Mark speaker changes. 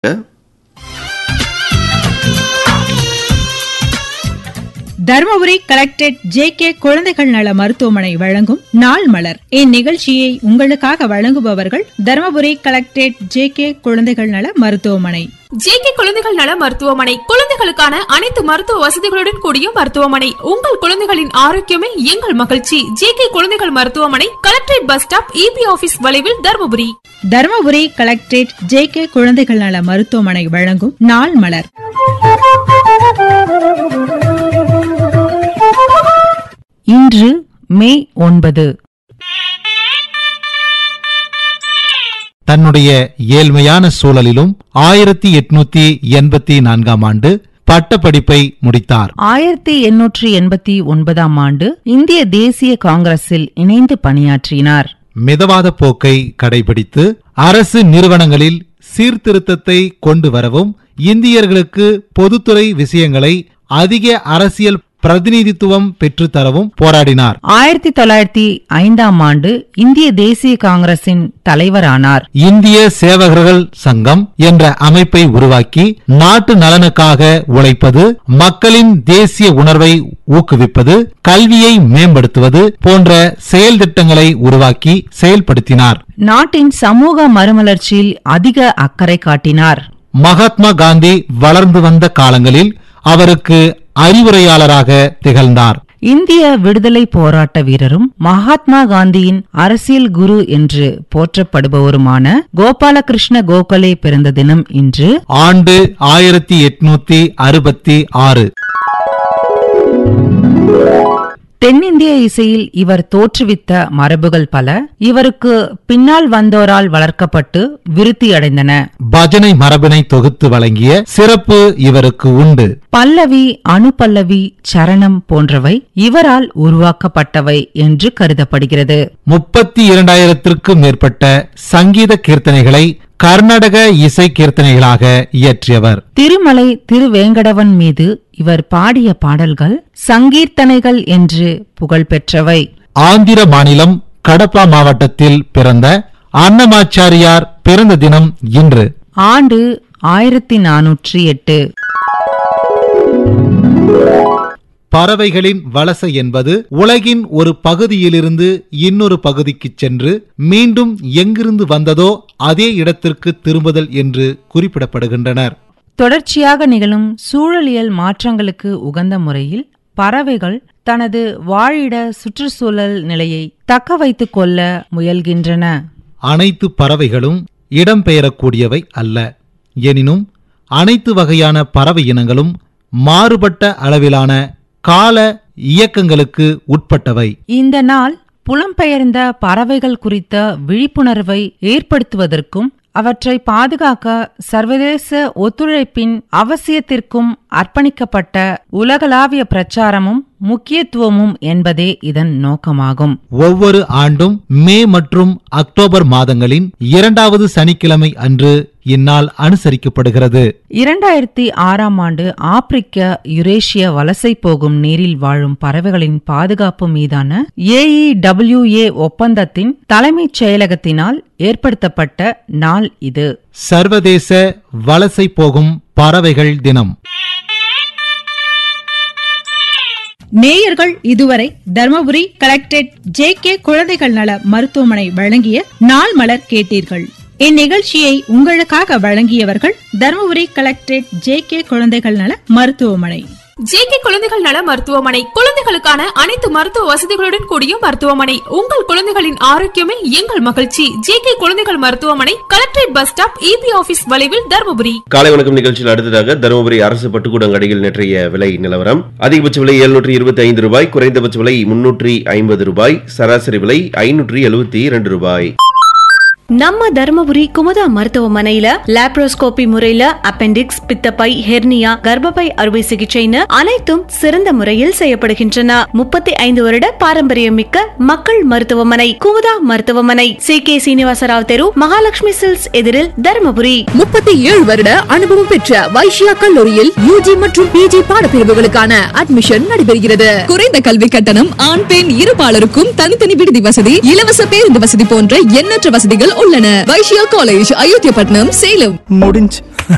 Speaker 1: Dharmapuri collectorate J K குழந்தைகள் நல மருத்துவமனை வழங்கும் நாள் மலர் இந்நிகழ்ச்சியை உங்களுக்காக வழங்குபவர்கள் தருமபுரி கலெக்டரேட் ஜே கே குழந்தைகள் நல மருத்துவமனை
Speaker 2: ஜேகே குழந்தைகள் நல மருத்துவமனை குழந்தைகளுக்கான அனைத்து மருத்துவ வசதிகளுடன் கூடிய மருத்துவமனை உங்கள் குழந்தைகளின் ஆரோக்கியமே எங்கள் மகிழ்ச்சி ஜேகே குழந்தைகள் மருத்துவமனை collectorate bus stop EB office வளைவில் Dharmapuri
Speaker 1: Dharmapuri collectorate J K குழந்தைகள் நல மருத்துவமனை வழங்கும் நாள் மலர்
Speaker 3: இன்று மே ஒன்பது
Speaker 4: தன்னுடைய ஏழ்மையான சூழலிலும் ஆயிரத்தி எட்நூத்தி எண்பத்தி நான்காம் ஆண்டு பட்டப்படிப்பை முடித்தார்
Speaker 3: ஆயிரத்தி எண்ணூற்றி எண்பத்தி ஒன்பதாம் ஆண்டு இந்திய தேசிய காங்கிரஸில் இணைந்து பணியாற்றினார்
Speaker 4: மிதவாத போக்கை கடைபிடித்து அரசு நிறுவனங்களில் சீர்திருத்தத்தை கொண்டு வரவும் இந்தியர்களுக்கு பொதுத்துறை விஷயங்களை அதிக அரசியல் பிரதிநிதித்துவம் பெற்றுத்தரவும் போராடினார்
Speaker 3: ஆயிரத்தி தொள்ளாயிரத்தி ஐந்தாம் ஆண்டு இந்திய தேசிய காங்கிரசின் தலைவரானார்
Speaker 4: இந்திய சேவகர்கள் சங்கம் என்ற அமைப்பை உருவாக்கி நாட்டு நலனுக்காக உழைப்பது மக்களின் தேசிய உணர்வை ஊக்குவிப்பது கல்வியை மேம்படுத்துவது போன்ற செயல் திட்டங்களை உருவாக்கி செயல்படுத்தினார்
Speaker 3: நாட்டின் சமூக மறுமலர்ச்சியில் அதிக அக்கறை காட்டினார்
Speaker 4: மகாத்மா காந்தி வளர்ந்து வந்த காலங்களில் அவருக்கு அறிவுரையாளராக திகழ்ந்தார்
Speaker 3: இந்திய விடுதலை போராட்ட வீரரும் மகாத்மா காந்தியின் அரசியல் குரு என்று போற்றப்படுபவருமான கோபாலகிருஷ்ண கோகலே பிறந்த தினம் இன்று
Speaker 4: ஆண்டு ஆயிரத்தி எட்நூத்தி அறுபத்தி ஆறு
Speaker 3: தென்னிந்திய இசையில் இவர் தோற்றுவித்த மரபுகள் பல இவருக்கு பின்னால் வந்தோரால் வளர்க்கப்பட்டு விருத்தியடைந்தன
Speaker 4: பஜனை மரபினை தொகுத்து வழங்கிய சிறப்பு இவருக்கு உண்டு
Speaker 3: பல்லவி அனுபல்லவி சரணம் போன்றவை இவரால் உருவாக்கப்பட்டவை என்று கருதப்படுகிறது
Speaker 4: முப்பத்தி இரண்டாயிரத்திற்கும் மேற்பட்ட சங்கீத கீர்த்தனைகளை கர்நாடக இசை கீர்த்தனைகளாக இயற்றியவர்
Speaker 3: திருமலை திருவேங்கடவன் மீது இவர் பாடிய பாடல்கள் சங்கீர்த்தனைகள் என்று புகழ்பெற்றவை
Speaker 4: ஆந்திர மாநிலம் கடப்பா மாவட்டத்தில் பிறந்த அன்னமாச்சாரியார் பிறந்த தினம் இன்று
Speaker 3: ஆண்டு ஆயிரத்தி நானூற்றி எட்டு
Speaker 4: பறவைகளின் வலசை என்பது உலகின் ஒரு பகுதியிலிருந்து இன்னொரு பகுதிக்குச் சென்று மீண்டும் எங்கிருந்து வந்ததோ அதே இடத்திற்கு திரும்புதல் என்று குறிப்பிடப்படுகின்றனர்
Speaker 3: தொடர்ச்சியாக நிகழும் சூழலியல் மாற்றங்களுக்கு உகந்த முறையில் பறவைகள் தனது வாழிட சுற்றுச்சூழல் நிலையை தக்க வைத்துக் கொள்ள முயல்கின்றன
Speaker 4: அனைத்து பறவைகளும் இடம்பெயரக்கூடியவை அல்ல எனினும் அனைத்து வகையான பறவை இனங்களும் மாறுபட்ட அளவிலான கால இயக்கங்களுக்கு உட்பட்டவை
Speaker 3: இந்த நாள் புலம்பெயர்ந்த பறவைகள் குறித்த விழிப்புணர்வை ஏற்படுத்துவதற்கும் அவற்றை பாதுகாக்க சர்வதேச ஒத்துழைப்பின் அவசியத்திற்கும் அர்ப்பணிக்கப்பட்ட உலகளாவிய பிரச்சாரமும் முக்கியத்துவமும் என்பதே இதன் நோக்கமாகும்
Speaker 4: ஒவ்வொரு ஆண்டும் மே மற்றும் அக்டோபர் மாதங்களின் இரண்டாவது சனிக்கிழமை அன்று இந்நாள் அனுசரிக்கப்படுகிறது
Speaker 3: இரண்டாயிரத்தி ஆறாம் ஆண்டு ஆப்பிரிக்க யுரேஷிய வலசை போகும் நீரில் வாழும் பறவைகளின் பாதுகாப்பு மீதான ஏஇடபிள்யூஏ ஒப்பந்தத்தின் தலைமைச் செயலகத்தினால் ஏற்படுத்தப்பட்ட நாள் இது
Speaker 4: சர்வதேச வலசை போகும் பறவைகள் தினம்
Speaker 1: நேயர்கள் இதுவரை தருமபுரி கலெக்டரேட் ஜே கே குழந்தைகள் நல மருத்துவமனை வழங்கிய நாள் மலர் கேட்டீர்கள் இந்நிகழ்ச்சியை உங்களுக்காக வழங்கியவர்கள் தருமபுரி கலெக்டரேட் ஜே கே குழந்தைகள் நல மருத்துவமனை
Speaker 2: ஜேகே குழந்தைகள் நல மருத்துவமனை குழந்தைகளுக்கான அனைத்து மருத்துவ வசதிகளுடன் கூடிய மருத்துவமனை உங்கள் குழந்தைகளின் ஆரோக்கியமே எங்கள் மகிழ்ச்சி ஜேகே குழந்தைகள் மருத்துவமனை collectorate bus stop EB office வளைவில் தருமபுரி
Speaker 5: காலை வணக்கம் நிகழ்ச்சியில் அடுத்ததாக தருமபுரி அரசு பட்டுக்கூடங்கடையில் நேற்றைய விலை நிலவரம் அதிகபட்ச விலை எழுநூற்றி இருபத்தி ஐந்து ரூபாய் குறைந்தபட்ச விலை முன்னூற்றி ஐம்பது ரூபாய் சராசரி விலை ஐநூற்றி எழுபத்தி இரண்டு ரூபாய்
Speaker 6: நம்ம தருமபுரி குமுதா மருத்துவமனையில லாப்ரோஸ்கோபி முறையில அப்பெண்டிக்ஸ் பித்தப்பை ஹெர்னியா கர்ப்பப்பை அறுவை சிகிச்சைன்னு அனைத்தும் சிறந்த முறையில் செய்யப்படுகின்றன முப்பத்தி ஐந்து வருட பாரம்பரியம் மிக்க மக்கள் மருத்துவமனை குமுதா மருத்துவமனை சி கே சீனிவாசராவ் தெரு மகாலட்சுமி சில்ஸ் எதிரில் தருமபுரி
Speaker 7: முப்பத்தி ஏழு வருட அனுபவம் பெற்ற வைஷ்யா கல்லூரியில் யூஜி மற்றும் பிஜி பாடப்பிரிவுகளுக்கான அட்மிஷன் நடைபெறுகிறது குறைந்த கல்வி கட்டணம் ஆண் பெண் இருபாலருக்கும் தனித்தனி விடுதி வசதி இலவச பேருந்து வசதி போன்ற எண்ணற்ற வசதிகள் உள்ளன வைஷ்யா காலேஜ் அயோத்தியப்பட்டினம் சேலம்
Speaker 8: முடிஞ்சு